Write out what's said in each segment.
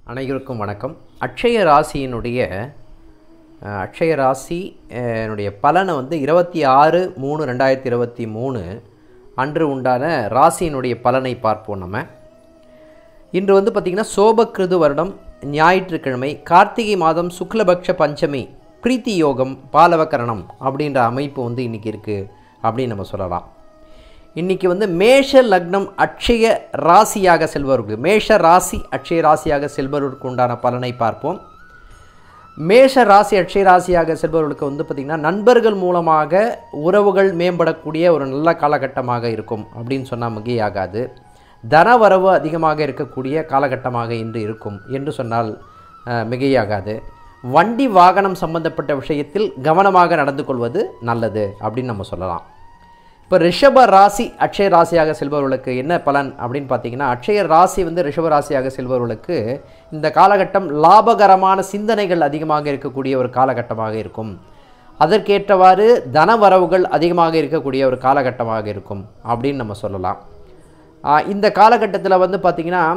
அனைவருக்கும் வணக்கம் அட்சய ராசியினுடைய அஹ், அட்சய ராசி அஹ், னுடைய பலனை வந்து இருபத்தி ஆறு மூணு ரெண்டாயிரத்தி இருபத்தி மூணு அன்று உண்டான ராசியினுடைய பலனை பார்ப்போம் நம்ம இன்று வந்து பார்த்திங்கன்னா சோபக்கிருது வருடம் ஞாயிற்றுக்கிழமை கார்த்திகை மாதம் சுக்லபக்ஷ பஞ்சமி பிரீத்தி யோகம் பாலவகரணம் அப்படின்ற அமைப்பு வந்து இன்றைக்கி இருக்குது அப்படின்னு நம்ம சொல்லலாம் இன்றைக்கி வந்து மேஷ லக்னம் அட்சய ராசியாக செல்பவருக்கு மேஷ ராசி அட்சய ராசியாக செல்பவருக்கு உண்டான பலனை பார்ப்போம் மேஷ ராசி அட்சய ராசியாக செல்பவர்களுக்கு வந்து பார்த்திங்கன்னா நண்பர்கள் மூலமாக உறவுகள் மேம்படக்கூடிய ஒரு நல்ல காலகட்டமாக இருக்கும் அப்படின்னு சொன்னால் மிகையாகாது தனவரவு அதிகமாக இருக்கக்கூடிய காலகட்டமாக இன்று இருக்கும் என்று சொன்னால் அஹ், மிகையாகாது வண்டி வாகனம் சம்பந்தப்பட்ட விஷயத்தில் கவனமாக நடந்து கொள்வது நல்லது அப்படின்னு நம்ம சொல்லலாம் இப்போ ரிஷப ராசி அட்சய ராசியாக செல்பவர்களுக்கு என்ன பலன் அப்படின்னு பார்த்தீங்கன்னா அட்சய ராசி வந்து ரிஷப ராசியாக செல்பவர்களுக்கு இந்த காலகட்டம் லாபகரமான சிந்தனைகள் அதிகமாக இருக்கக்கூடிய ஒரு காலகட்டமாக இருக்கும் அதற்கேற்றவாறு தன வரவுகள் அதிகமாக இருக்கக்கூடிய ஒரு காலகட்டமாக இருக்கும் அப்படின்னு நம்ம சொல்லலாம் ஆஹ் இந்த காலகட்டத்தில் வந்து பார்த்திங்கன்னா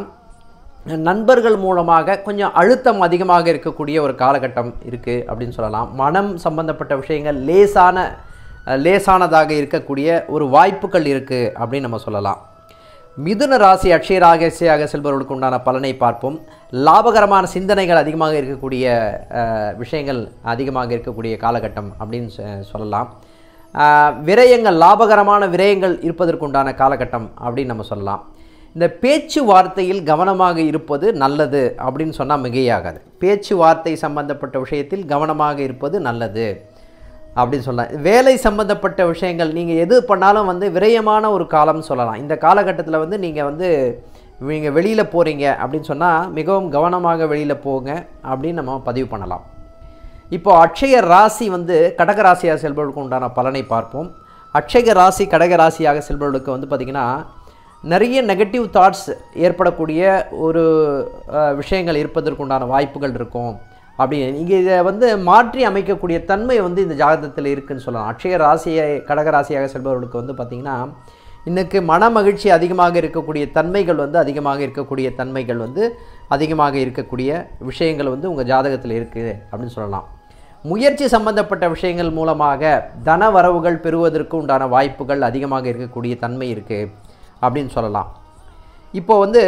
நண்பர்கள் மூலமாக கொஞ்சம் அழுத்தம் அதிகமாக இருக்கக்கூடிய ஒரு காலகட்டம் இருக்குது அப்படின்னு சொல்லலாம் மனம் சம்பந்தப்பட்ட விஷயங்கள் லேசான அஹ், லேசானதாக இருக்கக்கூடிய ஒரு வாய்ப்புகள் இருக்குது அப்படின்னு நம்ம சொல்லலாம் மிதுன ராசி அட்சய ராசியாக செல்பவர்களுக்கு உண்டான பலனை பார்ப்போம் லாபகரமான சிந்தனைகள் அதிகமாக இருக்கக்கூடிய அஹ், விஷயங்கள் அதிகமாக இருக்கக்கூடிய காலகட்டம் அப்படின்னு சொ- சொல்லலாம் அஹ், விரயங்கள் லாபகரமான விரயங்கள் இருப்பதற்குண்டான காலகட்டம் அப்படின்னு நம்ம சொல்லலாம் இந்த பேச்சுவார்த்தையில் கவனமாக இருப்பது நல்லது அப்படின்னு சொன்னால் மிகையாகாது பேச்சுவார்த்தை சம்பந்தப்பட்ட விஷயத்தில் கவனமாக இருப்பது நல்லது அப்படின்னு சொல்லலாம் வேலை சம்பந்தப்பட்ட விஷயங்கள் நீங்கள் எது பண்ணாலும் வந்து விரயமான ஒரு காலம்னு சொல்லலாம் இந்த காலகட்டத்தில் வந்து நீங்கள் வந்து நீங்கள் வெளியில் போகிறீங்க அப்படின்னு சொன்னால் மிகவும் கவனமாக வெளியில் போங்க அப்படின்னு நம்ம பதிவு பண்ணலாம் இப்போ அட்சய ராசி வந்து கடக ராசியாக செல்பவர்களுக்கு உண்டான பலனை பார்ப்போம் அட்சய ராசி கடக ராசியாக செல்பவர்களுக்கு வந்து பார்த்திங்கன்னா நிறைய நெகட்டிவ் தாட்ஸ் ஏற்படக்கூடிய ஒரு அஹ், விஷயங்கள் இருப்பதற்குண்டான வாய்ப்புகள் இருக்கும் அப்படி இங்கே இதை வந்து மாற்றி அமைக்கக்கூடிய தன்மை வந்து இந்த ஜாதகத்தில் இருக்குன்னு சொல்லலாம் அட்சய ராசியை கடக ராசியாக செல்பவர்களுக்கு வந்து பார்த்திங்கன்னா இன்னைக்கு மன மகிழ்ச்சி அதிகமாக இருக்கக்கூடிய தன்மைகள் வந்து அதிகமாக இருக்கக்கூடிய தன்மைகள் வந்து அதிகமாக இருக்கக்கூடிய விஷயங்கள் வந்து உங்கள் ஜாதகத்தில் இருக்குது அப்படின்னு சொல்லலாம் முயற்சி சம்பந்தப்பட்ட விஷயங்கள் மூலமாக தன வரவுகள் பெறுவதற்கு உண்டான வாய்ப்புகள் அதிகமாக இருக்கக்கூடிய தன்மை இருக்குது அப்படின்னு சொல்லலாம் இப்போ வந்து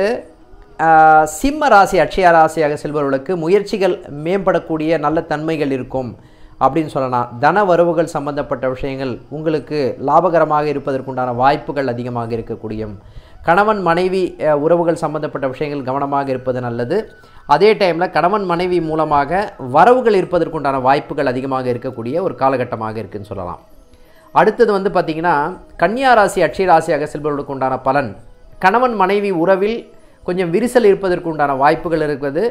ஆஹ், சிம்ம ராசி அட்சய ராசியாக செல்பவர்களுக்கு முயற்சிகள் மேம்படக்கூடிய நல்ல தன்மைகள் இருக்கும் அப்படின்னு சொல்லலாம் தன வரவுகள் சம்பந்தப்பட்ட விஷயங்கள் உங்களுக்கு லாபகரமாக இருப்பதற்குண்டான வாய்ப்புகள் அதிகமாக இருக்கக்கூடிய கணவன் மனைவி அஹ், உறவுகள் சம்பந்தப்பட்ட விஷயங்கள் கவனமாக இருப்பது நல்லது அதே டைமில் கணவன் மனைவி மூலமாக வரவுகள் இருப்பதற்குண்டான வாய்ப்புகள் அதிகமாக இருக்கக்கூடிய ஒரு காலகட்டமாக இருக்குன்னு சொல்லலாம் அடுத்தது வந்து பார்த்திங்கன்னா கன்னியா ராசி அட்சய ராசியாக செல்பவர்களுக்கு உண்டான பலன் கணவன் மனைவி உறவில் கொஞ்சம் விரிசல் இருப்பதற்கு உண்டான வாய்ப்புகள் இருக்கிறது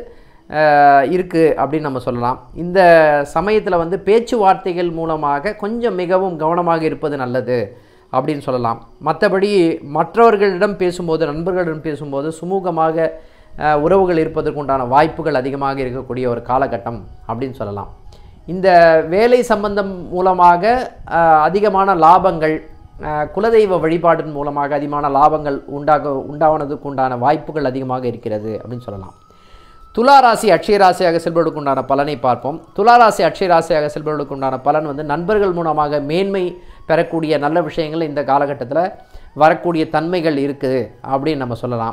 இருக்குது அப்படின்னு நம்ம சொல்லலாம் இந்த சமயத்தில் வந்து பேச்சுவார்த்தைகள் மூலமாக கொஞ்சம் மிகவும் கவனமாக இருப்பது நல்லது அப்படின்னு சொல்லலாம் மற்றபடி மற்றவர்களிடம் பேசும்போது நண்பர்களிடம் பேசும்போது சுமூகமாக அஹ், உறவுகள் இருப்பதற்குண்டான வாய்ப்புகள் அதிகமாக இருக்கக்கூடிய ஒரு காலகட்டம் அப்படின்னு சொல்லலாம் இந்த வேலை சம்பந்தம் மூலமாக அஹ், அதிகமான லாபங்கள் அஹ், குலதெய்வ வழிபாட்டின் மூலமாக அதிகமான லாபங்கள் உண்டாக உண்டாவனதுக்கு உண்டான வாய்ப்புகள் அதிகமாக இருக்கிறது அப்படின்னு சொல்லலாம் துலா ராசி அட்சய ராசியாக செல்பவர்களுக்கு உண்டான பலனை பார்ப்போம் துலா ராசி அட்சய ராசியாக செல்பவர்களுக்கு உண்டான பலன் வந்து நண்பர்கள் மூலமாக மேன்மை பெறக்கூடிய நல்ல விஷயங்கள் இந்த காலகட்டத்தில் வரக்கூடிய தன்மைகள் இருக்குது அப்படின்னு நம்ம சொல்லலாம்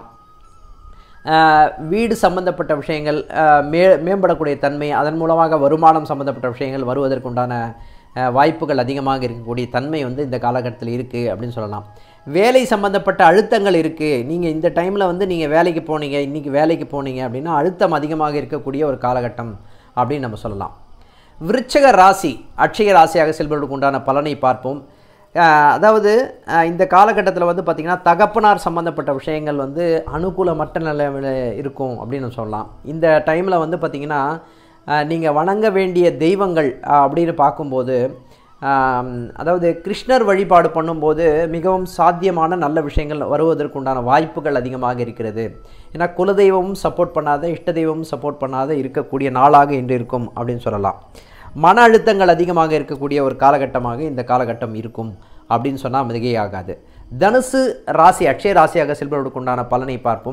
ஆஹ் வீடு சம்பந்தப்பட்ட விஷயங்கள் ஆஹ் மே மேம்படக்கூடிய தன்மை அதன் மூலமாக வருமானம் சம்பந்தப்பட்ட விஷயங்கள் வருவதற்குண்டான ஆஹ் வாய்ப்புகள் அதிகமாக இருக்கக்கூடிய தன்மை வந்து இந்த காலகட்டத்தில் இருக்குது அப்படின்னு சொல்லலாம் வேலை சம்பந்தப்பட்ட அழுத்தங்கள் இருக்குது நீங்கள் இந்த டைமில் வந்து நீங்கள் வேலைக்கு போனீங்க இன்றைக்கி வேலைக்கு போனீங்க அப்படின்னா அழுத்தம் அதிகமாக இருக்கக்கூடிய ஒரு காலகட்டம் அப்படின்னு நம்ம சொல்லலாம் விருச்சக ராசி அட்சய ராசியாக செல்பவர்களுக்கு உண்டான பலனை பார்ப்போம் அஹ் அதாவது அஹ் இந்த காலகட்டத்தில் வந்து பார்த்திங்கன்னா தகப்பனார் சம்மந்தப்பட்ட விஷயங்கள் வந்து அனுகூலமற்ற நிலையில் இருக்கும் அப்படின்னு சொல்லலாம் இந்த டைமில் வந்து பார்த்திங்கன்னா நீங்கள் வணங்க வேண்டிய தெய்வங்கள் அஹ் அப்படின்னு பார்க்கும்போது ஆம், அதாவது கிருஷ்ணர் வழிபாடு பண்ணும்போது மிகவும் சாத்தியமான நல்ல விஷயங்கள் வருவதற்குண்டான வாய்ப்புகள் அதிகமாக இருக்கிறது ஏன்னா குலதெய்வமும் சப்போர்ட் பண்ணாத இஷ்ட தெய்வமும் சப்போர்ட் பண்ணாத இருக்கக்கூடிய நாளாக இன்று இருக்கும் அப்படின்னு சொல்லலாம் மன அழுத்தங்கள் அதிகமாக இருக்கக்கூடிய ஒரு காலகட்டமாக இந்த காலகட்டம் இருக்கும் அப்படின்னு சொன்னால் மிகையாகாது தனுசு ராசி அட்சய ராசியாக செல்பவர்களுக்கு உண்டான பலனை பார்ப்போம்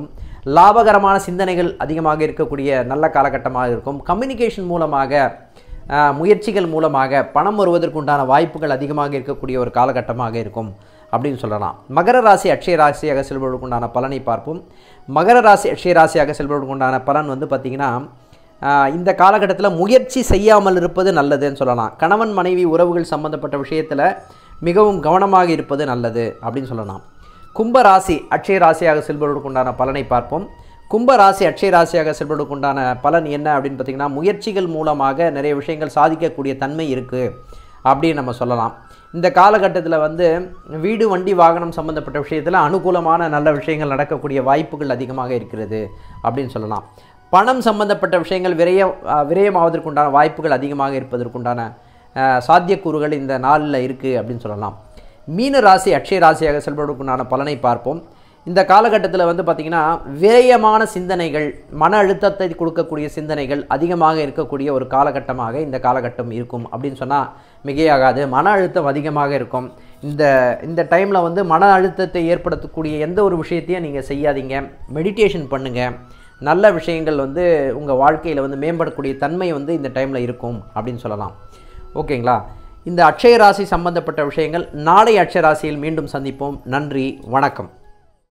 லாபகரமான சிந்தனைகள் அதிகமாக இருக்கக்கூடிய நல்ல காலகட்டமாக இருக்கும் கம்யூனிகேஷன் மூலமாக ஆஹ், முயற்சிகள் மூலமாக பணம் வருவதற்குண்டான வாய்ப்புகள் அதிகமாக இருக்கக்கூடிய ஒரு காலகட்டமாக இருக்கும் அப்படின்னு சொல்லலாம் மகர ராசி அட்சய ராசியாக செல்வதற்குண்டான பலனை பார்ப்போம் மகர ராசி அட்சய ராசியாக செல்வதற்குண்டான பலன் வந்து பார்த்திங்கன்னா ஆஹ், இந்த காலகட்டத்தில் முயற்சி செய்யாமல் இருப்பது நல்லதுன்னு சொல்லலாம் கணவன் மனைவி உறவுகள் சம்பந்தப்பட்ட விஷயத்தில் மிகவும் கவனமாக இருப்பது நல்லது அப்படின்னு சொல்லலாம் கும்ப ராசி அட்சய ராசியாக செல்வதற்குண்டான பலனை பார்ப்போம் கும்ப ராசி அட்சய ராசியாக செல்வதற்குண்டான பலன் என்ன அப்படின்னு பார்த்தீங்கன்னா முயற்சிகள் மூலமாக நிறைய விஷயங்கள் சாதிக்கக்கூடிய தன்மை இருக்குது அப்படின்னு நம்ம சொல்லலாம் இந்த காலகட்டத்தில் வந்து வீடு வண்டி வாகனம் சம்பந்தப்பட்ட விஷயத்தில் அனுகூலமான நல்ல விஷயங்கள் நடக்கக்கூடிய வாய்ப்புகள் அதிகமாக இருக்கிறது அப்படின்னு சொல்லலாம் பணம் சம்பந்தப்பட்ட விஷயங்கள் விரயம் அஹ், விரயமாவதற்குண்டான வாய்ப்புகள் அதிகமாக இருப்பதற்குண்டான அஹ், சாத்தியக்கூறுகள் இந்த நாளில் இருக்குது அப்படின்னு சொல்லலாம் மீன ராசி அட்சய ராசியாக செல்வதற்குண்டான பலனை பார்ப்போம் இந்த காலகட்டத்தில் வந்து பார்த்திங்கன்னா விரயமான சிந்தனைகள் மன அழுத்தத்தை கொடுக்கக்கூடிய சிந்தனைகள் அதிகமாக இருக்கக்கூடிய ஒரு காலகட்டமாக இந்த காலகட்டம் இருக்கும் அப்படின்னு சொன்னால் மிகையாகாது மன அழுத்தம் அதிகமாக இருக்கும் இந்த இந்த டைமில் வந்து மன அழுத்தத்தை ஏற்படுத்தக்கூடிய எந்த ஒரு விஷயத்தையும் நீங்கள் செய்யாதீங்க மெடிடேஷன் பண்ணுங்கள் நல்ல விஷயங்கள் வந்து உங்கள் வாழ்க்கையில் வந்து மேம்படக்கூடிய தன்மை வந்து இந்த டைமில் இருக்கும் அப்படின்னு சொல்லலாம் ஓகேங்களா இந்த அட்சய ராசி சம்பந்தப்பட்ட விஷயங்கள் நாளை அட்சய ராசியில் மீண்டும் சந்திப்போம் நன்றி வணக்கம்